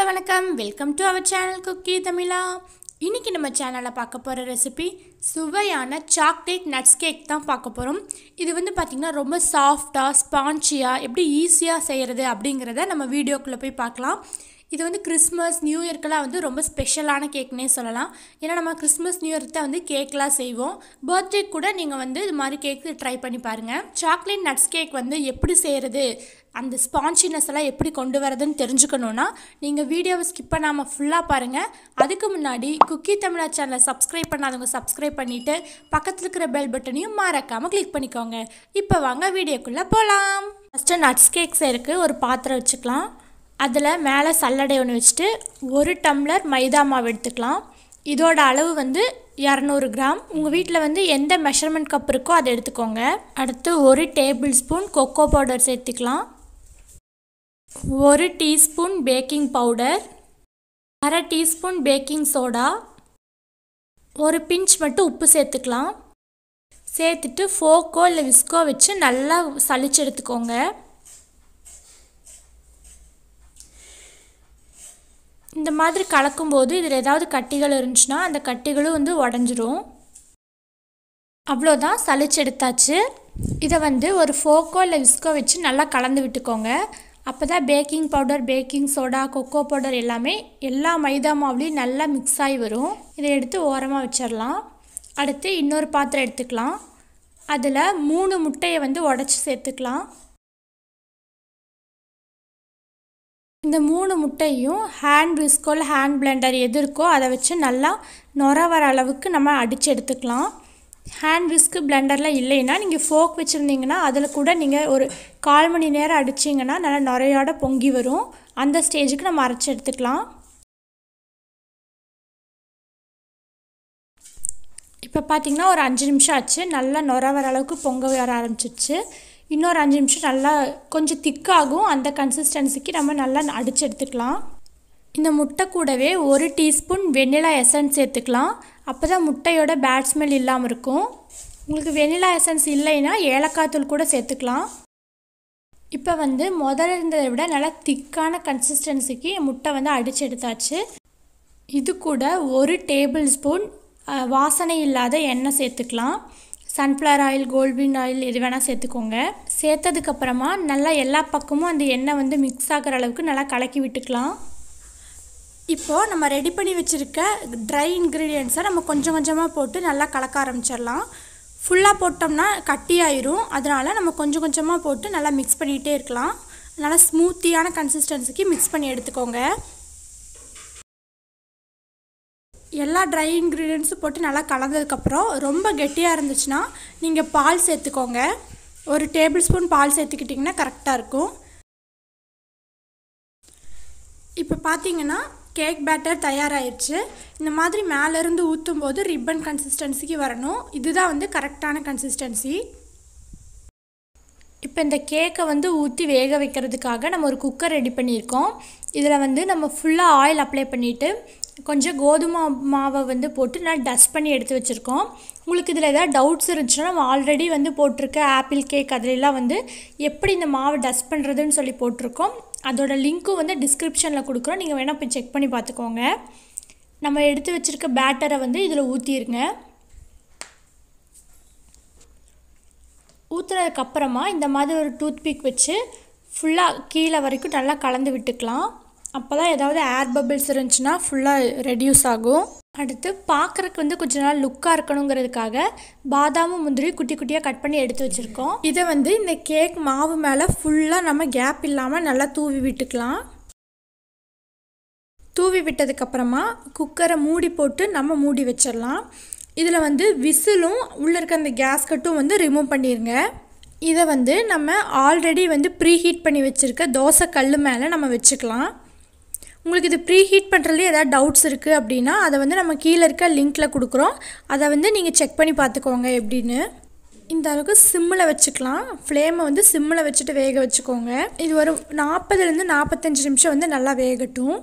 வணக்கம் welcome to our channel cookie தமிழா இன்னைக்கு நம்ம சேனலில் பார்க்க போகிற ரெசிபி சுவையான சாக்லேட் நட்ஸ் கேக் தான் பார்க்க போகிறோம் இது வந்து பார்த்திங்கன்னா ரொம்ப சாஃப்டாக ஸ்பான்ச்சியாக எப்படி ஈஸியாக செய்கிறது அப்படிங்கிறத நம்ம வீடியோக்குள்ளே போய் பார்க்கலாம் இது வந்து கிறிஸ்மஸ் நியூ இயர்க்கெல்லாம் வந்து ரொம்ப ஸ்பெஷலான கேக்னே சொல்லலாம் ஏன்னா நம்ம கிறிஸ்மஸ் நியூ இயர்க்கு தான் வந்து கேக்லாம் செய்வோம் பர்த்டே கூட நீங்கள் வந்து இது மாதிரி கேக்கு ட்ரை பண்ணி பாருங்கள் சாக்லேட் நட்ஸ் கேக் வந்து எப்படி செய்கிறது அந்த ஸ்பான்ச்சினஸ் எல்லாம் எப்படி கொண்டு வரதுன்னு தெரிஞ்சுக்கணுன்னா நீங்கள் வீடியோவை ஸ்கிப் பண்ணாமல் ஃபுல்லாக பாருங்கள் அதுக்கு முன்னாடி குக்கி தமிழா சேனலை சப்ஸ்கிரைப் பண்ணாதவங்க சப்ஸ்கிரைப் பண்ணிவிட்டு பக்கத்தில் இருக்கிற பெல் பட்டனையும் மறக்காமல் கிளிக் பண்ணிக்கோங்க இப்போ வாங்க வீடியோக்குள்ளே போகலாம் ஃபஸ்ட்டு நட்ஸ் கேக் செய்யறதுக்கு ஒரு பாத்திரம் வச்சுக்கலாம் அதில் மேலே சல்லடை ஒன்று வச்சுட்டு ஒரு டம்ளர் மைதா மாவு எடுத்துக்கலாம் இதோட அளவு வந்து இரநூறு கிராம் உங்கள் வீட்டில் வந்து எந்த மெஷர்மெண்ட் கப் இருக்கோ அதை எடுத்துக்கோங்க அடுத்து ஒரு டேபிள் ஸ்பூன் கொக்கோ பவுடர் சேர்த்துக்கலாம் ஒரு டீஸ்பூன் பேக்கிங் பவுடர் அரை டீஸ்பூன் பேக்கிங் சோடா ஒரு பிஞ்ச் மட்டும் உப்பு சேர்த்துக்கலாம் சேர்த்துட்டு ஃபோக்கோ இல்லை விஸ்கோ வச்சு நல்லா சளிச்சு எடுத்துக்கோங்க இந்த மாதிரி கலக்கும்போது இதில் ஏதாவது கட்டிகள் இருந்துச்சுன்னா அந்த கட்டிகளும் வந்து உடஞ்சிரும் அவ்வளோதான் சளிச்சு எடுத்தாச்சு இதை வந்து ஒரு ஃபோக்கோ இல்லை விஸ்கோ வச்சு நல்லா கலந்து விட்டுக்கோங்க அப்போ தான் baking powder baking soda cocoa powder எல்லாமே எல்லா மைதா மாவுலேயும் நல்லா மிக்ஸ் ஆகி வரும் இதை எடுத்து ஓரமாக வச்சிடலாம் அடுத்து இன்னொரு பாத்திரம் எடுத்துக்கலாம் அதில் மூணு முட்டையை வந்து உடச்சி சேர்த்துக்கலாம் இந்த மூணு முட்டையும் ஹேண்ட் விஸ்கோ இல்லை ஹேண்ட் பிளெண்டர் எது இருக்கோ அதை வச்சு நல்லா நுர வர அளவுக்கு நம்ம அடித்து எடுத்துக்கலாம் ஹேண்ட் விஸ்க்கு பிளெண்டரில் இல்லைன்னா நீங்கள் ஃபோக் வச்சுருந்தீங்கன்னா அதில் கூட நீங்கள் ஒரு கால் மணி நேரம் அடிச்சிங்கன்னா நல்லா நுரையோட பொங்கி வரும் அந்த ஸ்டேஜுக்கு நம்ம அரைச்சி எடுத்துக்கலாம் இப்போ பார்த்திங்கன்னா ஒரு அஞ்சு நிமிஷம் ஆச்சு நல்லா நுர வர அளவுக்கு பொங்க வர ஆரம்பிச்சிருச்சு இன்னொரு அஞ்சு நிமிஷம் நல்லா கொஞ்சம் திக்காகும் அந்த கன்சிஸ்டன்சிக்கு நம்ம நல்லா அடித்து எடுத்துக்கலாம் இந்த முட்டை கூடவே ஒரு டீஸ்பூன் வெண்ணிலா எசன்ஸ் சேர்த்துக்கலாம் அப்போ தான் முட்டையோட பேட் ஸ்மெல் இல்லாமல் இருக்கும் உங்களுக்கு வெண்ணிலா எசன்ஸ் இல்லைன்னா ஏலக்காய் தூள் கூட சேர்த்துக்கலாம் இப்போ வந்து முதல்ல இருந்ததை விட நல்லா திக்கான கன்சிஸ்டன்சிக்கு முட்டை வந்து அடித்து எடுத்தாச்சு இது கூட ஒரு டேபிள் ஸ்பூன் வாசனை இல்லாத எண்ணெய் சேர்த்துக்கலாம் சன்ஃப்ளவர் ஆயில் கோல்பின் ஆயில் எது வேணால் சேர்த்துக்கோங்க சேர்த்ததுக்கப்புறமா நல்லா எல்லா பக்கமும் அந்த எண்ணெய் வந்து மிக்ஸ் ஆகிற அளவுக்கு நல்லா கலக்கி விட்டுக்கலாம் இப்போது நம்ம ரெடி பண்ணி வச்சுருக்க ட்ரை இன்க்ரீடியன்ஸை நம்ம கொஞ்சம் கொஞ்சமாக போட்டு நல்லா கலக்க ஆரம்பிச்சிடலாம் ஃபுல்லாக போட்டோம்னா கட்டி ஆயிரும் அதனால் நம்ம கொஞ்சம் கொஞ்சமாக போட்டு நல்லா மிக்ஸ் பண்ணிகிட்டே இருக்கலாம் நல்லா ஸ்மூத்தியான கன்சிஸ்டன்சிக்கு மிக்ஸ் பண்ணி எடுத்துக்கோங்க எல்லா ட்ரை இன்க்ரீடியன்ஸும் போட்டு நல்லா கலந்ததுக்கப்புறம் ரொம்ப கெட்டியாக இருந்துச்சுன்னா நீங்கள் பால் சேர்த்துக்கோங்க ஒரு டேபிள் ஸ்பூன் பால் சேர்த்துக்கிட்டிங்கன்னா கரெக்டாக இருக்கும் இப்போ பார்த்தீங்கன்னா கேக் பேட்டர் தயாராகிடுச்சு இந்த மாதிரி மேலேருந்து ஊற்றும் போது ரிப்பன் கன்சிஸ்டன்சிக்கு வரணும் இதுதான் வந்து கரெக்டான கன்சிஸ்டன்சி இப்போ இந்த கேக்கை வந்து ஊற்றி வேக வைக்கிறதுக்காக நம்ம ஒரு குக்கர் ரெடி பண்ணியிருக்கோம் இதில் வந்து நம்ம ஃபுல்லாக ஆயில் அப்ளை பண்ணிவிட்டு கொஞ்சம் கோதுமை மாவை வந்து போட்டு நல்லா டஸ்ட் பண்ணி எடுத்து வச்சுருக்கோம் உங்களுக்கு இதில் ஏதாவது டவுட்ஸ் இருந்துச்சுன்னா நம்ம ஆல்ரெடி வந்து போட்டிருக்க ஆப்பிள் கேக் அதிலெல்லாம் வந்து எப்படி இந்த மாவை டஸ்ட் பண்ணுறதுன்னு சொல்லி போட்டிருக்கோம் அதோட லிங்க்கும் வந்து டிஸ்கிரிப்ஷனில் கொடுக்குறோம் நீங்கள் வேணால் போய் செக் பண்ணி பார்த்துக்கோங்க நம்ம எடுத்து வச்சுருக்க பேட்டரை வந்து இதில் ஊற்றிடுங்க ஊற்றுனதுக்கப்புறமா இந்த மாதிரி ஒரு டூத் பிக் வச்சு ஃபுல்லாக கீழே வரைக்கும் நல்லா கலந்து விட்டுக்கலாம் அப்போ தான் ஏதாவது ஏர் பபிள்ஸ் இருந்துச்சுன்னா ஃபுல்லாக ரெடியூஸ் ஆகும் அடுத்து பார்க்குறக்கு வந்து கொஞ்ச நாள் லுக்காக இருக்கணுங்கிறதுக்காக பாதாமும் முந்திரி குட்டி குட்டியாக கட் பண்ணி எடுத்து வச்சுருக்கோம் இதை வந்து இந்த கேக் மாவு மேலே ஃபுல்லாக நம்ம கேப் இல்லாமல் நல்லா தூவி விட்டுக்கலாம் தூவி விட்டதுக்கப்புறமா குக்கரை மூடி போட்டு நம்ம மூடி வச்சிடலாம் இதில் வந்து விசிலும் உள்ளே இருக்க அந்த கேஸ்கட்டும் வந்து ரிமூவ் பண்ணிடுங்க இதை வந்து நம்ம ஆல்ரெடி வந்து ப்ரீ ஹீட் பண்ணி வச்சுருக்க தோசை கல் மேலே நம்ம வச்சுக்கலாம் உங்களுக்கு இது ப்ரீ ஹீட் பண்ணுறதுலேயே ஏதாவது டவுட்ஸ் இருக்குது அப்படின்னா அதை வந்து நம்ம கீழே இருக்க லிங்க்கில் கொடுக்குறோம் அதை வந்து நீங்கள் செக் பண்ணி பார்த்துக்கோங்க எப்படின்னு இந்த அளவுக்கு சிம்மில் வச்சுக்கலாம் ஃப்ளேமை வந்து சிம்மில் வச்சுட்டு வேக வச்சுக்கோங்க இது ஒரு நாற்பதுலேருந்து நாற்பத்தஞ்சு நிமிஷம் வந்து நல்லா வேகட்டும்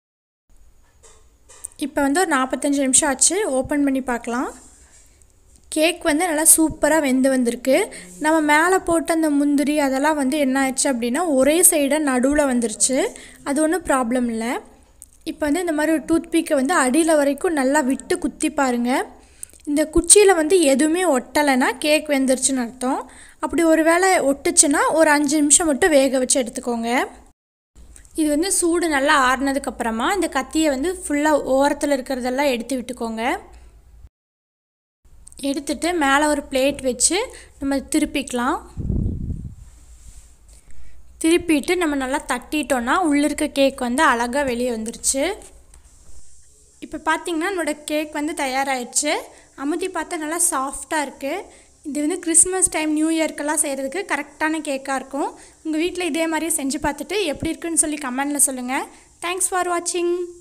இப்போ வந்து ஒரு நாற்பத்தஞ்சு நிமிஷம் ஆச்சு ஓப்பன் பண்ணி பார்க்கலாம் கேக் வந்து நல்லா சூப்பராக வெந்து வந்திருக்கு நம்ம மேலே போட்ட அந்த முந்திரி அதெல்லாம் வந்து என்ன ஆயிடுச்சு அப்படின்னா ஒரே சைடாக நடுவில் வந்துருச்சு அது ஒன்றும் ப்ராப்ளம் இல்லை இப்போ வந்து இந்த மாதிரி ஒரு டூத்பிக்கை வந்து அடியில் வரைக்கும் நல்லா விட்டு குத்தி பாருங்கள் இந்த குச்சியில் வந்து எதுவுமே ஒட்டலைன்னா கேக் வெந்துருச்சுன்னு அர்த்தம் அப்படி ஒரு வேளை ஒட்டுச்சுன்னா ஒரு அஞ்சு நிமிஷம் மட்டும் வேக வச்சு எடுத்துக்கோங்க இது வந்து சூடு நல்லா ஆறுனதுக்கப்புறமா இந்த கத்தியை வந்து ஃபுல்லாக ஓரத்தில் இருக்கிறதெல்லாம் எடுத்து விட்டுக்கோங்க எடுத்துட்டு மேலே ஒரு பிளேட் வச்சு நம்ம திருப்பிக்கலாம் திருப்பிட்டு நம்ம நல்லா தட்டிட்டோன்னா உள்ளே இருக்க கேக் வந்து அழகாக வெளியே வந்துருச்சு இப்போ பார்த்தீங்கன்னா என்னோட கேக் வந்து தயாராகிடுச்சு அமுத்தி பார்த்தா நல்லா சாஃப்டாக இருக்குது இது வந்து கிறிஸ்மஸ் டைம் நியூ இயர்க்கெல்லாம் செய்கிறதுக்கு கரெக்டான கேக்காக இருக்கும் உங்கள் வீட்டில் இதே மாதிரி செஞ்சு பார்த்துட்டு எப்படி இருக்குன்னு சொல்லி கமெண்டில் சொல்லுங்கள் தேங்க்ஸ் ஃபார் வாட்சிங்